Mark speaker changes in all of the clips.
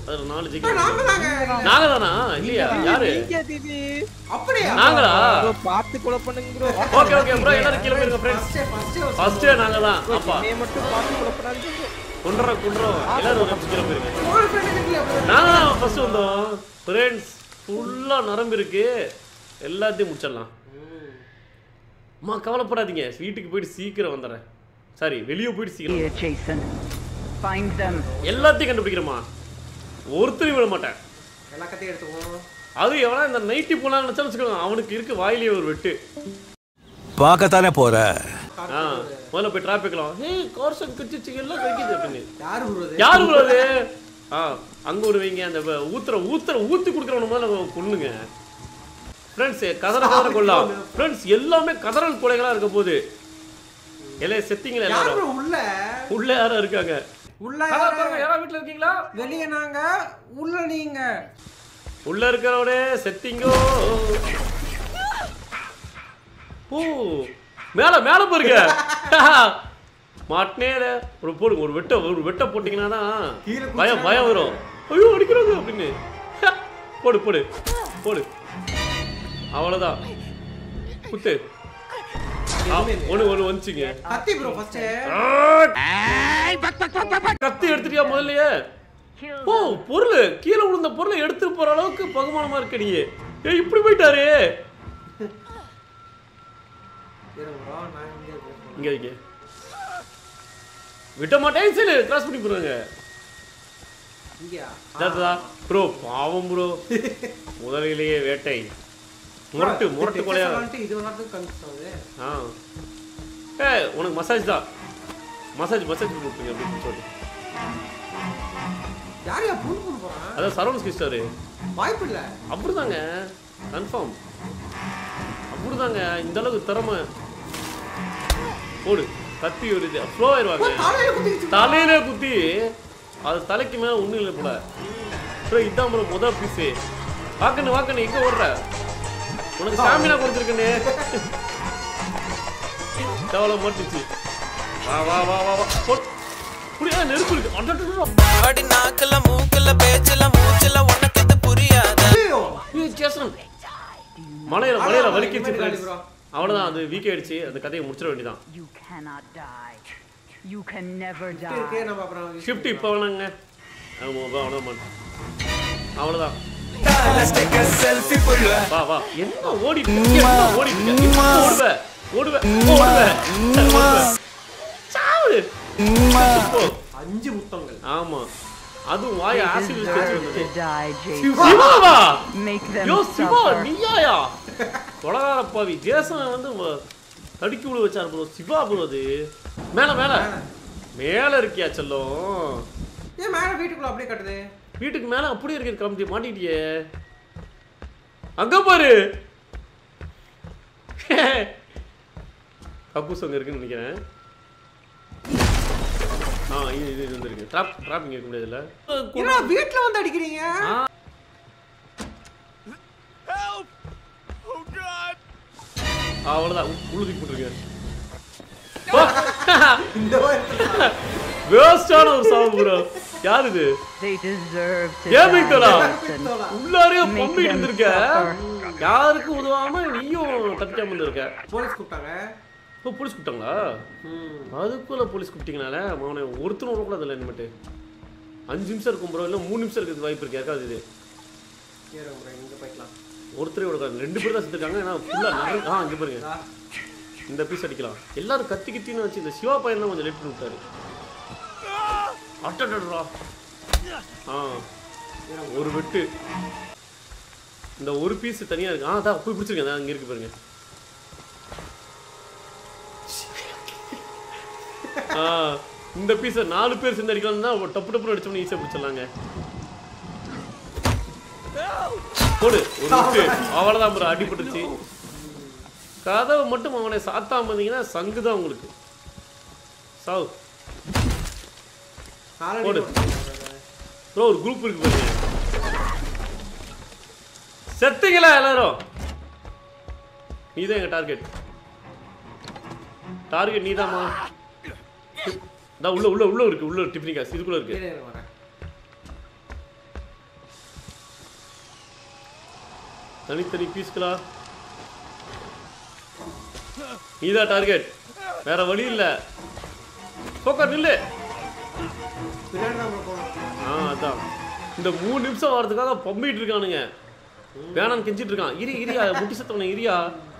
Speaker 1: அதுல நாலு
Speaker 2: bro,
Speaker 1: ஜெயிக்க
Speaker 2: நாங்க தாங்க
Speaker 1: நாங்க தானா இல்லையா யாரு
Speaker 3: நீங்க தீபி
Speaker 2: அப்படியா
Speaker 1: நாங்களா
Speaker 3: ப்ரோ பார்த்து கொலை பண்ணுங்க ப்ரோ
Speaker 1: ஓகே ஓகே ப்ரோ எல்லாரும் கீழே போயிருங்க ஃப்ரெண்ட்ஸ்
Speaker 2: ஃபர்ஸ்ட் ஃபர்ஸ்ட்
Speaker 1: ஃபர்ஸ்டே நாங்க தான் அப்பா
Speaker 3: நீ மட்டும் பார்த்து கொலை பண்ணாதீங்க bro.
Speaker 1: குன்றோம் குன்றோம் எல்லாரும் ஒரு நிமிஷம் கீழே போயிருங்க
Speaker 2: உங்க ஃப்ரெண்ட் இல்லையா bro?
Speaker 1: நாங்க தான் ஃபர்ஸ்ட் வந்தோம் ஃப்ரெண்ட்ஸ் ஃபுல்லா நரம்பு இருக்கு எல்லாத்தையும் முடிச்சிடலாம் அம்மா கவலைப்படாதீங்க வீட்டுக்கு போயிட்டு சீக்கிரம் வந்துடுறேன் சாரி வெளியே போயிட்டு சீக்கிரம்
Speaker 4: Here, Jason. Find them.
Speaker 1: எல்லாத்தையும் கண்டுபிடிக்கிறேமா ஒருத்தரையும் விட மாட்டேன்
Speaker 2: எல்லா கத்தையும் எடுத்துக்குவோம்
Speaker 1: அது எவனா இந்த நைட்டி போலாம் நினைச்சா வச்சுக்கோங்க அவனுக்கு இருக்கு வாயிலேயே ஒரு வெட்டு
Speaker 5: பார்க்கத்தானே போற
Speaker 1: ஆ முதல்ல போய் டிராபிக்லாம் ஹே கார்சன் கிச்சிச்சு எல்லாம் கிடைக்குது அப்படின்னு
Speaker 2: யாரு bro இது?
Speaker 1: யாரு bro அது ஆ அங்க ஒரு வைங்க அந்த வ- ஊத்துற ஊத்துற ஊத்தி குடுக்குறவன முதல்ல கொல்லுங்க ஃப்ரெண்ட்ஸ் கதற கதற கொள்ளலாம் ஃப்ரெண்ட்ஸ் எல்லாமே கதறல் கொலைகளா இருக்க போகுது எல்லாம் செத்திங்களா
Speaker 2: யாரு
Speaker 1: எல்லாரும்
Speaker 2: bro உள்ள
Speaker 1: உள்ள யாரும் இருக்காங்க
Speaker 2: உள்ள
Speaker 1: கதவை
Speaker 2: யாரு?
Speaker 1: திறங்க, யாரா வீட்ல இருக்கீங்களா
Speaker 2: வெளிய நாங்க உள்ள நீங்க
Speaker 1: உள்ள இருக்கிறவனே செத்திங்கோ ஓ மேல மேல பாருங்க மாட்டினே ஒரு போடுங்க ஒரு வெட்ட ஒரு வெட்ட போட்டீங்கன்னா தான்
Speaker 2: கீழே குதிச்சா
Speaker 1: பயம் பயம் வரும் ஐயோ அடிக்கிறாங்க அப்படின்னு போடு போடு போடு அவ்வளவுதான் குத்து ஆ, ஒண்ணு ஒண்ணு வந்துச்சுங்க
Speaker 2: கத்தி ப்ரோ ஃபர்ஸ்ட்
Speaker 1: கத்தி எடுத்துட்டியா முதல்லயே
Speaker 4: Kill
Speaker 1: ஓ பொருள் கீழே விழுந்த பொருளை எடுத்து போற அளவுக்கு பகுமானமா இருக்க நீ ஏய் இப்படி போயிட்டாரு
Speaker 2: ப்ரோ நான் இங்க இருக்கேன்
Speaker 1: இங்க வைங்க விட்ட மாட்டேன் சரி கிராஸ் பண்ணி போறாங்க
Speaker 2: இங்கயா
Speaker 1: ஜாத்ததா ப்ரோ பாவம் ப்ரோ முதலிலேயே வேட்டை முரட்டு முரட்டு கொலையா
Speaker 2: வந்துட்டு இது வரதுக்கு கன்ஃபியூஸ் ஆகுது
Speaker 1: ஆ ஏ உனக்கு மசாஜ் தான் மசாஜ் மசாஜ் கொடுப்பீங்க அப்படின்னு சொல்லி
Speaker 2: யார் யா புல் பண்ண போறான்
Speaker 1: அதான் சரவண கிருஷ்ணாரு
Speaker 2: வாய்ப்பு இல்ல
Speaker 1: அப்படிதாங்க கன்ஃபார்ம் அப்படிதாங்க இந்த அளவுக்கு திறமை போடு கத்தி ஒரு இது ஃப்ளோ ஆயிடுவாங்க
Speaker 2: தலையில குத்திக்கிச்சு
Speaker 1: தலையில குத்தி அது தலைக்கு மேல ஒண்ணும் இல்லை போல ப்ரோ இதான் ப்ரோ முதல் பீஸு வாக்கண்ணு வாக்கண்ணு எங்க ஓடுற உனக்கு ஸ்டாமினா கொடுத்துருக்கண்ணே கவலை மாட்டுச்சு வா வா வா வா வா போட் புரியா நெருப்பு இருக்கு அடடடடா.
Speaker 6: அடி நாக்குல மூக்குல பேச்சுல மூச்சுல உனக்கு இது புரியாத
Speaker 2: ஐயோ
Speaker 1: ஏய், ஜேசன். மலையில மலையில வலிக்கிச்சு
Speaker 2: இனிமேல்
Speaker 1: friends.
Speaker 2: bro.
Speaker 1: அவ்வளவுதான் அது வீக் ஆயிடுச்சு அந்த கதையை முடிச்சிட வேண்டியதான்
Speaker 4: You cannot die. You can never
Speaker 2: இருக்கே
Speaker 4: die.
Speaker 2: நம்ம அப்புறம்
Speaker 1: ஷிஃப்ட் இப்போ வேணாங்க ஆமா, வா, அவ்வளவுதான் அவ்வளவுதான்
Speaker 6: செல்ஃபி புள்ள
Speaker 1: வா வா என்ன ஓடிட்டு இருக்க? என்ன ஓடிட்டு இருக்க? இப்ப ஓடுவ ஓடுவ ஓடுவ ஓடுவ. சாவு போ.
Speaker 2: அஞ்சு முத்தங்கள்
Speaker 1: ஆமா அதுவும் வாய்
Speaker 4: They
Speaker 1: ஆசிட் வச்சு
Speaker 4: deserve
Speaker 1: வந்தது
Speaker 4: to die, Jason.
Speaker 1: சிவாவா
Speaker 4: Make them
Speaker 1: யோ சிவா
Speaker 4: suffer.
Speaker 1: நீயாயா கொலகார பாவி ஜேசன் வந்து வ- தடுக்கி விழ வச்சாரு ப்ரோ சிவா ப்ரோ அது மேல மேல மேல இருக்கியா செல்லம்
Speaker 2: ஏன் மேல வீட்டுக்குள்ள அப்படியே கட்டுது
Speaker 1: வீட்டுக்கு மேல அப்படியே இருக்கு கம்பி மாட்டிட்டியே அங்க பாரு கக்கூஸ் அங்க இருக்குன்னு நினைக்கிறேன் ஆ இது இது இது வந்துருக்கு ட்ராப் ட்ராப்பிங் இருக்க முடியாதுல்ல
Speaker 2: என்ன வீட்டுல வந்து அடிக்கிறீங்க
Speaker 1: ஆ. அவ்வளவுதான் உழுதி போட்டுருங்க
Speaker 2: இந்த மாதிரி
Speaker 1: வேஸ்டான ஒரு சாவு ப்ரோ யார் இது
Speaker 4: They deserve to
Speaker 1: ஏன் தோலா
Speaker 4: die, Jason.
Speaker 1: உள்ளாரே
Speaker 4: Make
Speaker 1: பம்பி
Speaker 4: them
Speaker 1: இருந்திருக்க
Speaker 4: suffer.
Speaker 1: யாருக்கும் உதவாம நீயும் தப்பிக்காம இருந்திருக்க
Speaker 2: போலீஸ் கூப்பிட்டாங்க
Speaker 1: இப்போ போலீஸ் கூப்பிட்டாங்களா அதுக்குள்ள போலீஸ் கூப்பிட்டீங்கனால அவனை ஒருத்தரும் விடக்கூடாது இல்லை இனிமேட்டு அஞ்சு நிமிஷம் இருக்கும் ப்ரோ இல்லை மூணு நிமிஷம் இருக்கிறது வாய்ப்பு இருக்கு யாருக்காவது இது
Speaker 2: சரி bro, இங்க போய்க்கலாம்
Speaker 1: ஒருத்தரே விடக்கூடாது ரெண்டு பேர் தான் செத்துருக்காங்க ஏன்னா ஃபுல்லாக நிறைய ஆ இங்கே பாருங்க
Speaker 2: ஆ,
Speaker 1: இந்த பீஸ் அடிக்கலாம் எல்லாரும் கத்தி கித்தின்னு வச்சு இந்த சிவா பையன் தான் கொஞ்சம் லேட் பண்ணி விட்டாரு அட்டடா ஆ ஒரு வெட்டு இந்த ஒரு பீஸ் தனியா இருக்கு ஆ தான் போய் பிடிச்சிருக்கேன் அதான் அங்க இருக்கு பாருங்க ஆ இந்த பீஸை நாலு பேர் சேர்ந்து அடிக்கலாம்னா டப்பு டப்புன்னு அடிச்சோம்னு ஈஸியாக பிடிச்சிடலாங்க போடு ஒரு வெட்டு அவ்வளோதான் ப்ரோ அடிபட்டுருச்சு கதவை மட்டும் அவனை சாத்தாம இருந்தீங்கன்னா சங்கு தான் உங்களுக்கு சாவு
Speaker 2: already
Speaker 1: போடு.
Speaker 2: போட்டாங்க.
Speaker 1: ப்ரோ ஒரு குரூப் இருக்கு பாருங்க செத்தீங்களா எல்லாரும் நீதான் எங்க டார்கெட் டார்கெட் நீதாம்மா தான் உள்ள உள்ள உள்ள இருக்கு உள்ள டிஃபனி காசு இதுக்குள்ள இருக்கு
Speaker 2: இரு, இரு, வரேன்.
Speaker 1: தனித்தனி பீஸ்களா நீதான் டார்கெட் வேற வழி இல்ல போக்கர் நில்லு
Speaker 2: பின்னாடி தான் bro போகணும்
Speaker 1: ஆ அதான் இந்த மூணு நிமிஷம் வரதுக்காக பம்பிட்டு இருக்கானுங்க வேணாம் கெஞ்சிட்டு இருக்கான் இரி இரியா முட்டி சத்தவன இரியா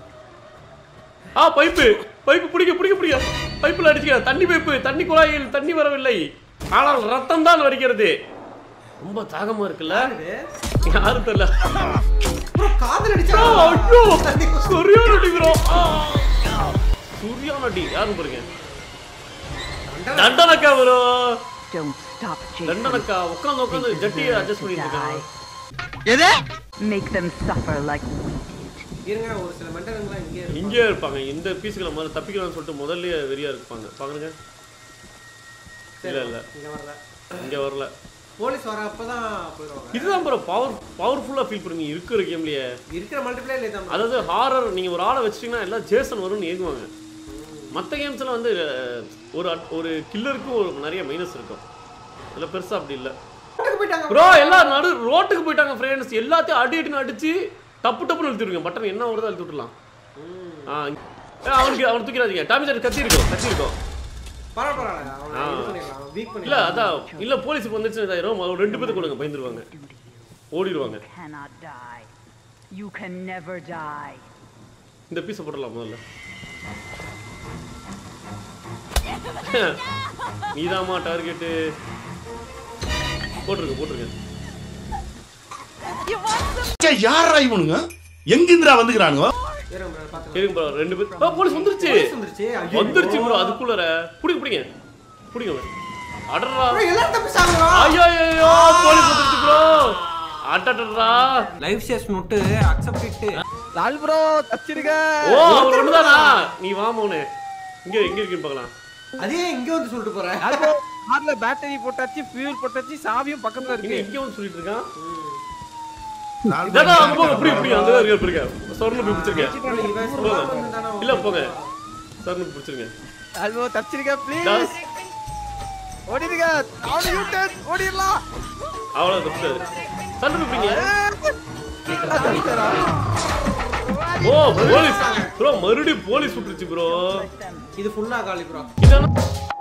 Speaker 1: ஆ பைப்பு பைப்பு பிடிக்க பிடிக்க பிடிக்க பைப்புல அடிச்சுக்க தண்ணி பைப்பு தண்ணி குழாயில் தண்ணி வரவில்லை ஆனால் ரத்தம் தான் வடிக்கிறது ரொம்ப தாகமா இருக்குல்ல
Speaker 2: இது
Speaker 1: யாரும் தெரியல
Speaker 2: bro காதல்
Speaker 1: ஆ,
Speaker 2: அடிச்சா
Speaker 1: ஐயோ சரியான அடி bro. ஆ. சரியான அடி யாரும் பாருங்க தண்டனக்கா bro
Speaker 4: Don't stop, Jason.
Speaker 1: தண்டனக்கா உட்காந்து உட்காந்து
Speaker 4: They
Speaker 1: ஜட்டியை
Speaker 4: deserve
Speaker 1: அட்ஜஸ்ட்
Speaker 4: to
Speaker 1: பண்ணிட்டு இருக்காங்க
Speaker 4: die. Make them suffer like we did.
Speaker 2: இருங்க ஒரு சில மண்டலங்கள்லாம் இங்கே இருக்கு
Speaker 1: இங்கே இருப்பாங்க இந்த பீஸுகளை முதல்ல தப்பிக்கலாம்னு சொல்லிட்டு முதல்லயே வெறியா இருப்பாங்க பாருங்க இல்ல இல்ல
Speaker 2: இங்க வரல
Speaker 1: இங்க வரல
Speaker 2: போலீஸ் வர அப்பதான் போயிடுவாங்க
Speaker 1: இதுதான் ப்ரோ பவர் பவர்ஃபுல்லா ஃபீல் பண்ணுவீங்க இருக்கிற கேம்லயே
Speaker 2: இருக்கிற மல்டிப்ளேயர் இல்லை தான்
Speaker 1: அதாவது ஹாரர் நீங்க ஒரு ஆளை வச்சிட்டீங்கன்னா எல்லாம் ஜேசன் வரும்னு ஏங்குவாங்க மற்ற கேம்ஸ்ல வந்து அஹ், ஒரு அட்- ஒரு கில்லருக்கு ஒரு நிறைய மைனஸ் இருக்கும் இதுல பெருசா அப்படி இல்ல
Speaker 2: வீட்டுக்கு போயிட்டாங்க
Speaker 1: ப்ரோ எல்லாம் நடு ரோட்டுக்கு போயிட்டாங்க ஃப்ரெண்ட்ஸ் எல்லாத்தையும் அடி அடின்னு அடிச்சு டப்பு டப்புன்னு அழுத்திடுங்க பட்டன் என்ன வருதோ அழுத்தி விட்டுலாம் ஆ ஏ, அவனுக்கு அவன் தூக்கிறாதீங்க டாமேஜ் கத்தி இருக்கும் கத்தி இருக்கும்
Speaker 2: பரவாயில்ல பரவாயில்ல அவனை
Speaker 1: ஆ.
Speaker 2: இது பண்ணிடலாம் வீக்
Speaker 1: இல்ல
Speaker 2: பண்ணிடலாம்
Speaker 1: அதான் இல்ல போலீஸ் வந்துச்சு இதாயிரும் ஒரு ரெண்டு பேர்த்து கொடுங்க பயந்துருவாங்க ஓடிடுவாங்க
Speaker 4: Cannot die. You can never die.
Speaker 1: இந்த பீஸை போடலாம் முதல்ல நீதாம்மா டார்கெட்டு போட்டுருங்க போட்டுருங்க
Speaker 7: யாரா இவனுங்க எங்கிந்திரா வந்துக்கிறானுங்க
Speaker 2: இருங்க bro, பாத்துக்கலாம்.
Speaker 1: இருங்க ப்ரோ ரெண்டு பேர் ஆ, போலீஸ் வந்துருச்சு
Speaker 2: போலீஸ் வந்துருச்சு ஐயோ.
Speaker 1: வந்துருச்சு ப்ரோ அதுக்குள்ளற பிடிங்க பிடிங்க பிடிங்க அடறா
Speaker 2: bro, எல்லாரும் தப்பிச்சாங்களா
Speaker 1: ஐயோ ஐயோ போலீஸ் வந்துருச்சு ப்ரோ அட்டடா
Speaker 2: லைவ் ஷேர்ஸ் நோட்டு அக்செப்ட் இட்டு
Speaker 3: லால் ப்ரோ தச்சிருக்க
Speaker 1: ஓ அவர் ஒண்ணுதானா நீ வா மோனே இங்க எங்க இருக்குன்னு பார்க்கலாம்
Speaker 2: அதே இங்க வந்து சொல்லிட்டு போறேன்
Speaker 3: லால் ப்ரோ கார்ல பேட்டரி போட்டாச்சு ஃபியூல் போட்டாச்சு சாவியும் பக்கத்துல
Speaker 1: இங்க
Speaker 3: இருக்கு
Speaker 1: இங்க வந்து சொல்லிட்டு இருக்கான் தாடா அங்க போங்க இப்படி இப்படி அங்க தான் இருக்க இருக்க சொர்ண போய் பிடிச்சிருக்கேன்
Speaker 2: இவன் சும்மா வந்து தானே
Speaker 1: இல்ல போங்க சொர்ண பிடிச்சிருங்க
Speaker 3: லால் ப்ரோ தச்சிருக்க ப்ளீஸ்
Speaker 1: டாஸ்.
Speaker 3: ஓடிடுங்க அவனு யூ டர்ன் ஓடிடலாம்
Speaker 1: அவ்வளவு தப்பிச்சாரு சண்டை பிடிங்க ஓ போலீஸ் ப்ரோ மறுபடியும் போலீஸ் விட்டுருச்சு ப்ரோ
Speaker 2: இது ஃபுல்லா காலி ப்ரோ
Speaker 1: இதான